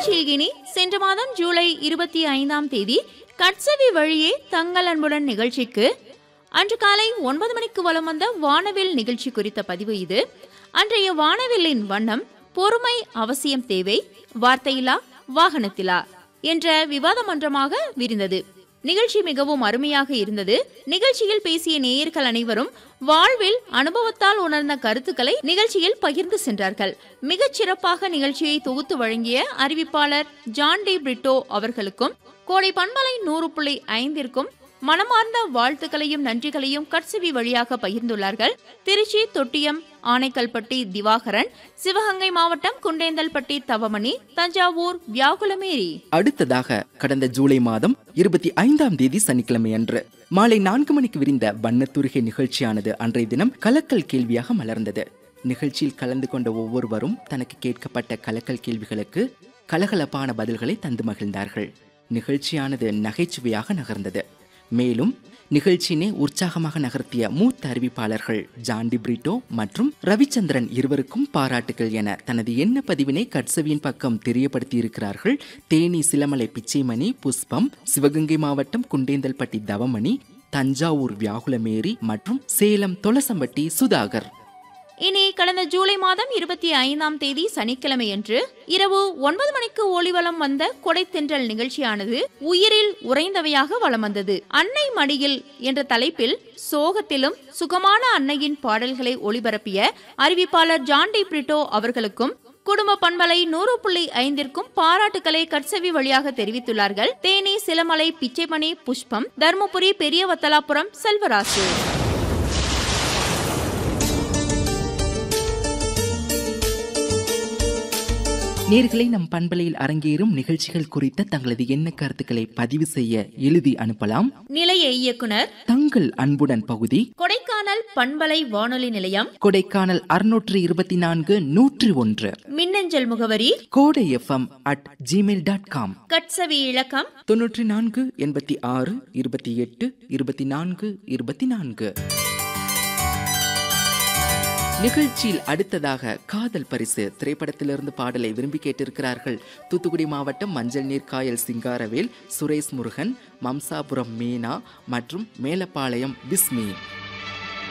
நிகழ்ச்சியில் இனி சென்ற மாதம் ஜூலை இருபத்தி ஐந்தாம் தேதி கட்சவி வழியே தங்கள் அன்புடன் நிகழ்ச்சிக்கு அன்று காலை ஒன்பது மணிக்கு வலம் வந்த வானவில் நிகழ்ச்சி குறித்த பதிவு இது அன்றைய வானவில்லின் வண்ணம் பொறுமை அவசியம் தேவை வார்த்தையிலா வாகனத்திலா என்ற விவாத மன்றமாக விரிந்தது நிகழ்ச்சி மிகவும் அருமையாக இருந்தது நிகழ்ச்சியில் பேசிய நேயர்கள் அனைவரும் வாழ்வில் அனுபவத்தால் உணர்ந்த கருத்துக்களை நிகழ்ச்சியில் பகிர்ந்து சென்றார்கள் மிகச் சிறப்பாக நிகழ்ச்சியை தொகுத்து வழங்கிய அறிவிப்பாளர் ஜான் டி பிரிட்டோ அவர்களுக்கும் கோடை பண்பலை நூறு புள்ளி ஐந்திற்கும் மனமார்ந்த வாழ்த்துக்களையும் நன்றிகளையும் கட்சிவி வழியாக பகிர்ந்துள்ளார்கள் திருச்சி தொட்டியம் ஆனைக்கல்பட்டி திவாகரன் சிவகங்கை மாவட்டம் குண்டேந்தல்பட்டி தவமணி தஞ்சாவூர் வியாகுலமேரி அடுத்ததாக கடந்த ஜூலை மாதம் இருபத்தி ஐந்தாம் தேதி சனிக்கிழமை அன்று மாலை நான்கு மணிக்கு விரிந்த வண்ணத்துருகை நிகழ்ச்சியானது அன்றைய தினம் கலக்கல் கேள்வியாக மலர்ந்தது நிகழ்ச்சியில் கலந்து கொண்ட ஒவ்வொருவரும் தனக்கு கேட்கப்பட்ட கலக்கல் கேள்விகளுக்கு கலகலப்பான பதில்களை தந்து மகிழ்ந்தார்கள் நிகழ்ச்சியானது நகைச்சுவையாக நகர்ந்தது மேலும் நிகழ்ச்சியினை உற்சாகமாக நகர்த்திய மூத்த அறிவிப்பாளர்கள் ஜாண்டி பிரிட்டோ மற்றும் ரவிச்சந்திரன் இருவருக்கும் பாராட்டுகள் என தனது எண்ண பதிவினை கட்சவியின் பக்கம் தெரியப்படுத்தியிருக்கிறார்கள் தேனி சிலமலை பிச்சைமணி புஷ்பம் சிவகங்கை மாவட்டம் குண்டேந்தல்பட்டி தவமணி தஞ்சாவூர் வியாகுலமேரி மற்றும் சேலம் தொலசம்பட்டி சுதாகர் இனி கடந்த ஜூலை மாதம் இருபத்தி ஐந்தாம் தேதி சனிக்கிழமையன்று இரவு ஒன்பது மணிக்கு ஒளிவலம் வந்த கொடைத்தென்றல் நிகழ்ச்சியானது உயிரில் உறைந்தவையாக வலம் வந்தது அன்னை மடியில் என்ற தலைப்பில் சோகத்திலும் சுகமான அன்னையின் பாடல்களை ஒளிபரப்பிய அறிவிப்பாளர் ஜான் டி பிரிட்டோ அவர்களுக்கும் குடும்ப பண்பலை நூறு புள்ளி ஐந்திற்கும் பாராட்டுக்களை கட்சவி வழியாக தெரிவித்துள்ளார்கள் தேனி சிலமலை பிச்சைமணி புஷ்பம் தருமபுரி பெரிய வத்தலாபுரம் செல்வராசு நேர்களை நம் பண்பலையில் அரங்கேறும் நிகழ்ச்சிகள் குறித்த தங்களது எண்ண கருத்துக்களை பதிவு செய்ய எழுதி அனுப்பலாம் நிலைய இயக்குனர் தங்கள் அன்புடன் பகுதி கொடைக்கானல் பண்பலை வானொலி நிலையம் கொடைக்கானல் அறுநூற்று இருபத்தி நான்கு நூற்றி ஒன்று மின்னஞ்சல் முகவரி Kodai FM at Gmail dot com கட்சவி இலக்கம் தொன்னூற்றி நான்கு எண்பத்தி ஆறு இருபத்தி எட்டு இருபத்தி நான்கு இருபத்தி நான்கு நிகழ்ச்சியில் அடுத்ததாக காதல் பரிசு திரைப்படத்திலிருந்து பாடலை விரும்பி கேட்டிருக்கிறார்கள் தூத்துக்குடி மாவட்டம் மஞ்சள் நீர் காயல் சிங்காரவேல் சுரேஷ் முருகன் மம்சாபுரம் மீனா மற்றும் மேலப்பாளையம் பிஸ்மி